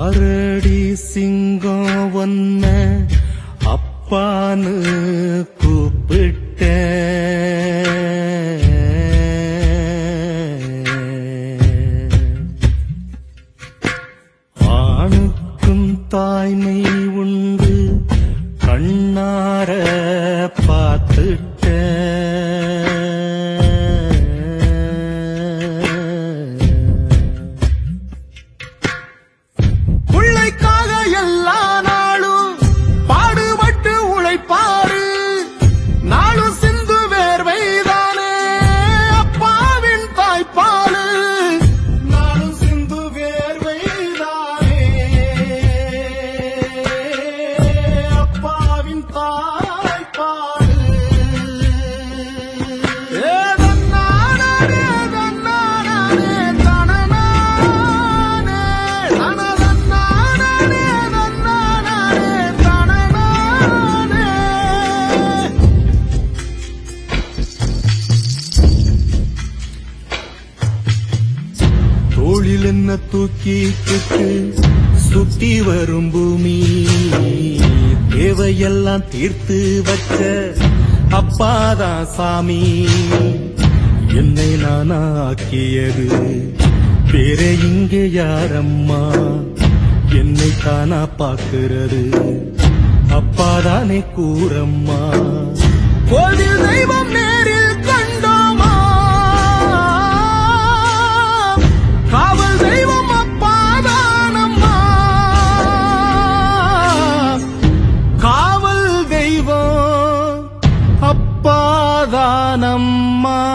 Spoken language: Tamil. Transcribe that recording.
ஆரடி சிங்கம் ஒன்ன அப்பான்னு கூப்பிட்ட ஆணுக்கும் தாய்மை உண்டு கண்ணார பார்த்துட்ட பிள்ளைக்காக எல்லா நாளும் பாடுபட்டு உழைப்பாரு நாளும் சிந்து வேர்வைதானே அப்பாவின் தாய்ப்பாலு நாளும் சிந்து வேர்வைதானே அப்பாவின் தாய்ப்பாலு ஏ தன்னானே தன்னானே தனனானே தனதன்னானே தன்னானே தனனானே தோளில் என்ன தூக்கிக்கிட்டு சுத்தி வரும் பூமி தேவையெல்லாம் தீர்த்து வச்ச அப்பாதான் சாமி என்னை நானாக்கியது வேற இங்கே யாரம்மா என்னை தானா பாக்குறது அப்பாதானே கூறம்மா கோவில் தெய்வம் நேரில் கண்டோமா காவல் தெய்வம் அப்பாதானம்மா காவல் தெய்வம் அப்பாதானம்மா